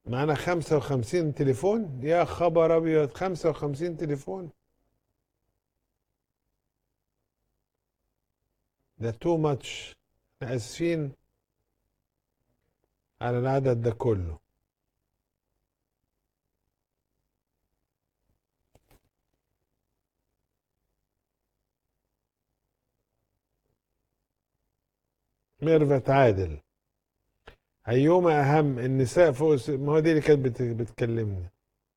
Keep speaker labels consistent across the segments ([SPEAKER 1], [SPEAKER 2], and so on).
[SPEAKER 1] معانا 55 تليفون يا خبر ابيض 55 تليفون ده تو ماتش احنا اسفين على العدد ده كله ميرفت عادل أيهما أهم النساء فوق الس... ما هو دي اللي كانت بت... بتكلمني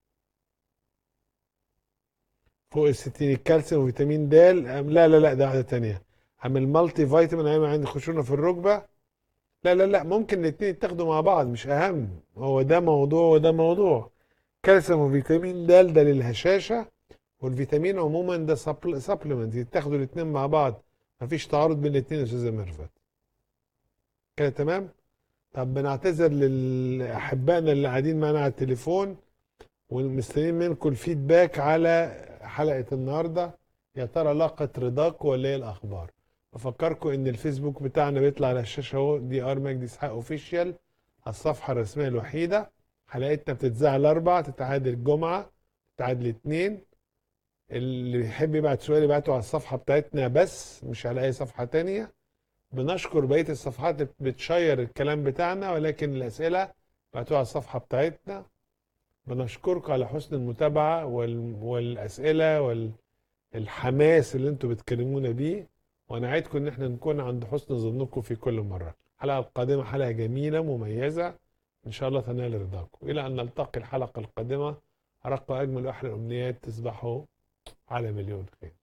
[SPEAKER 1] فوق الستين الكالسيوم وفيتامين د أم لا لا لا ده واحدة تانية أم المالتي فيتامين أيام عندي خشونة في الركبة لا لا لا ممكن الاتنين يتاخدوا مع بعض مش أهم هو ده موضوع وده موضوع كالسيوم وفيتامين د ده للهشاشة والفيتامين عموما ده سبلمنت يتاخدوا الاتنين مع بعض مفيش تعارض بين الاتنين يا أستاذة ميرفت كده تمام طب بنعتذر لأحبائنا اللي قاعدين معانا على التليفون ومستنيين منكم الفيدباك على حلقة النهاردة يا ترى لاقت رضاكم ولا ايه الأخبار بفكركم إن الفيسبوك بتاعنا بيطلع على الشاشة اهو دي ار مجدي إسحاق أوفيشال الصفحة الرسمية الوحيدة حلقتنا بتتذاع الأربع تتعاد الجمعة تتعاد الاثنين اللي يحب يبعت سؤال يبعته على الصفحة بتاعتنا بس مش على أي صفحة تانية بنشكر بقيه الصفحات اللي بتشير الكلام بتاعنا ولكن الاسئله بعتوها على الصفحه بتاعتنا بنشكركم على حسن المتابعه وال... والاسئله والحماس اللي انتم بتكلمونا بيه ونعدكم ان احنا نكون عند حسن ظنكم في كل مره الحلقه القادمه حلقه جميله مميزه ان شاء الله تنال رضاكم الى ان نلتقي الحلقه القادمه ارق اجمل واحلى الامنيات تصبحوا على مليون خير